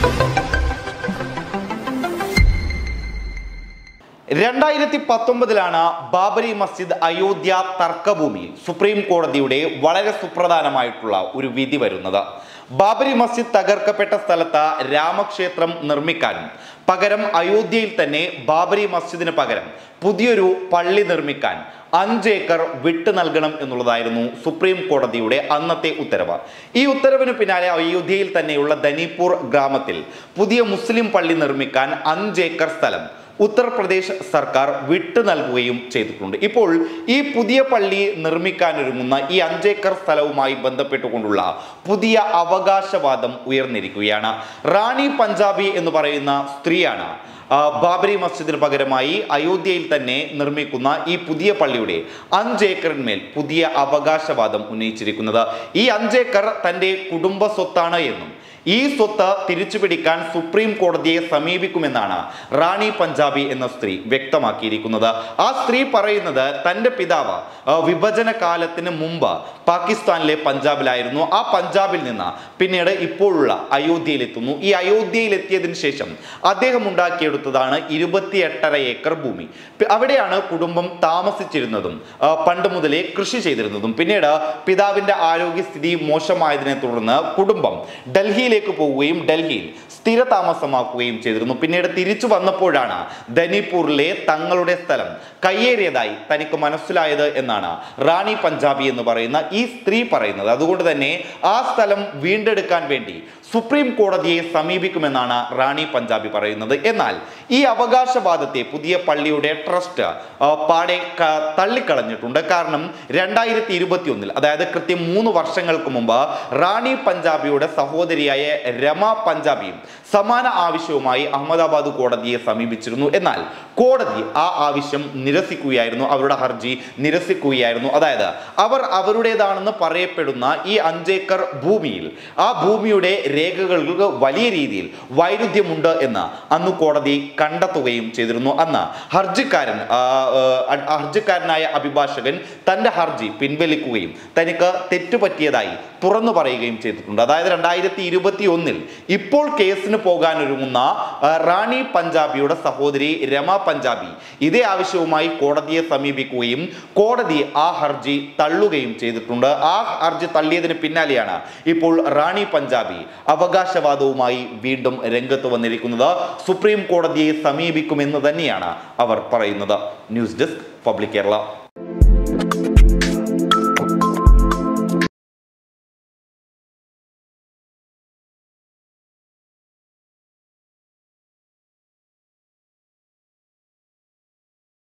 രണ്ടായിരത്തി പത്തൊമ്പതിലാണ് ബാബരി മസ്ജിദ് അയോധ്യ തർക്കഭൂമിയിൽ സുപ്രീം കോടതിയുടെ വളരെ സുപ്രധാനമായിട്ടുള്ള ഒരു വിധി വരുന്നത് ബാബരി മസ്ജിദ് തകർക്കപ്പെട്ട സ്ഥലത്ത് രാമക്ഷേത്രം നിർമ്മിക്കാനും പകരം അയോധ്യയിൽ തന്നെ ബാബരി മസ്ജിദിന് പകരം പുതിയൊരു പള്ളി നിർമ്മിക്കാൻ അഞ്ച് ഏക്കർ വിട്ടു നൽകണം എന്നുള്ളതായിരുന്നു സുപ്രീം കോടതിയുടെ അന്നത്തെ ഉത്തരവ് ഈ ഉത്തരവിന് പിന്നാലെ അയോധ്യയിൽ തന്നെയുള്ള ധനിപൂർ ഗ്രാമത്തിൽ പുതിയ മുസ്ലിം പള്ളി നിർമ്മിക്കാൻ അഞ്ച് ഏക്കർ സ്ഥലം ഉത്തർപ്രദേശ് സർക്കാർ വിട്ടു നൽകുകയും ചെയ്തിട്ടുണ്ട് ഇപ്പോൾ ഈ പുതിയ പള്ളി നിർമ്മിക്കാനൊരുങ്ങുന്ന ഈ അഞ്ചേക്കർ സ്ഥലവുമായി ബന്ധപ്പെട്ടുകൊണ്ടുള്ള പുതിയ അവകാശവാദം ഉയർന്നിരിക്കുകയാണ് റാണി പഞ്ചാബി എന്ന് പറയുന്ന സ്ത്രീയാണ് ആ, ബാബരി മസ്ജിദിന് പകരമായി അയോധ്യയിൽ തന്നെ നിർമ്മിക്കുന്ന ഈ പുതിയ പള്ളിയുടെ അഞ്ചേക്കറിന്മേൽ പുതിയ അവകാശവാദം ഉന്നയിച്ചിരിക്കുന്നത് ഈ അഞ്ചേക്കർ തൻ്റെ കുടുംബ സ്വത്താണ് എന്നും ഈ സ്വത്ത് തിരിച്ചു പിടിക്കാൻ സുപ്രീം കോടതിയെ സമീപിക്കുമെന്നാണ് റാണി പഞ്ചാബി എന്ന സ്ത്രീ വ്യക്തമാക്കിയിരിക്കുന്നത് ആ സ്ത്രീ പറയുന്നത് തൻ്റെ പിതാവ് ആ, വിഭജന കാലത്തിന് മുമ്പ് പാകിസ്ഥാനിലെ പഞ്ചാബിലായിരുന്നു ആ പഞ്ചാബിൽ നിന്ന് പിന്നീട് ഇപ്പോഴുള്ള അയോധ്യയിലെത്തുന്നു ഈ അയോധ്യയിലെത്തിയതിനു ശേഷം അദ്ദേഹം ഉണ്ടാക്കിയെടുത്തതാണ് ഇരുപത്തി എട്ടര ഏക്കർ ഭൂമി പി- അവിടെയാണ് കുടുംബം താമസിച്ചിരുന്നതും ആ, പണ്ട് മുതലേ കൃഷി ചെയ്തിരുന്നതും പിന്നീട് പിതാവിന്റെ ആരോഗ്യസ്ഥിതി മോശമായതിനെ തുടർന്ന് കുടുംബം ഡൽഹിയിലേക്ക് പോവുകയും ഡൽഹിയിൽ സ്ഥിര താമസമാക്കുകയും ചെയ്തിരുന്നു പിന്നീട് തിരിച്ചു വന്നപ്പോഴാണ് ധനിപൂരിലെ തങ്ങളുടെ സ്ഥലം കയ്യേറിയതായി തനിക്ക് മനസ്സിലായത് എന്നാണ് റാണി പഞ്ചാബി എന്ന് പറയുന്ന ഈ സ്ത്രീ പറയുന്നത് അതുകൊണ്ട് തന്നെ ആ സ്ഥലം വീണ്ടെടുക്കാൻ വേണ്ടി സുപ്രീം കോടതിയെ സമീപിക്കുമെന്നാണ് റാണി പഞ്ചാബി പറയുന്നത് എന്നാൽ ഈ അവകാശവാദത്തെ പുതിയ പള്ളിയുടെ ട്രസ്റ്റ് ആ, പാടെ ക- തള്ളിക്കളഞ്ഞിട്ടുണ്ട് കാരണം രണ്ടായിരത്തി ഇരുപത്തി ഒന്നിൽ അതായത് കൃത്യം മൂന്ന് വർഷങ്ങൾക്ക് മുമ്പ് റാണി പഞ്ചാബിയുടെ സഹോദരിയായ രമ പഞ്ചാബിയും സമാന ആവശ്യവുമായി അഹമ്മദാബാദ് കോടതിയെ സമീപിച്ചിരുന്നു എന്നാൽ കോടതി ആ ആവശ്യം നിരസിക്കുകയായിരുന്നു അവരുടെ ഹർജി നിരസിക്കുകയായിരുന്നു അതായത് അവർ അവരുടേതാണെന്ന് പറയപ്പെടുന്ന ഈ അഞ്ചേക്കർ ഭൂമിയിൽ ആ ഭൂമിയുടെ രേഖകൾക്ക് വലിയ രീതിയിൽ വൈരുദ്ധ്യമുണ്ട് എന്ന് അന്ന് കോടതി കണ്ടെത്തുകയും ചെയ്തിരുന്നു അന്ന് ഹർജിക്കാരൻ ആ, ആ, ഹർജിക്കാരനായ അഭിഭാഷകൻ തന്റെ ഹർജി പിൻവലിക്കുകയും തനിക്ക് തെറ്റുപറ്റിയതായി തുറന്നു പറയുകയും ചെയ്തിട്ടുണ്ട് അതായത് രണ്ടായിരത്തി ഇരുപത്തി ഒന്നിൽ ഇപ്പോൾ കേസിന് പോകാനൊരുങ്ങുന്ന ആ, റാണി പഞ്ചാബിയുടെ സഹോദരി രമ പഞ്ചാബി ഇതേ ആവശ്യവുമായി കോടതിയെ സമീപിക്കുകയും കോടതി ആ ഹർജി തള്ളുകയും ചെയ്തിട്ടുണ്ട് ആ ഹർജി തള്ളിയതിന് പിന്നാലെയാണ് ഇപ്പോൾ റാണി പഞ്ചാബി അവകാശവാദവുമായി വീണ്ടും രംഗത്ത് വന്നിരിക്കുന്നത് സുപ്രീം കോടതിയെ സമീപിക്കുമെന്ന് തന്നെയാണ് അവർ പറയുന്നത് ന്യൂസ് ഡെസ്ക് പബ്ലിക് കേരള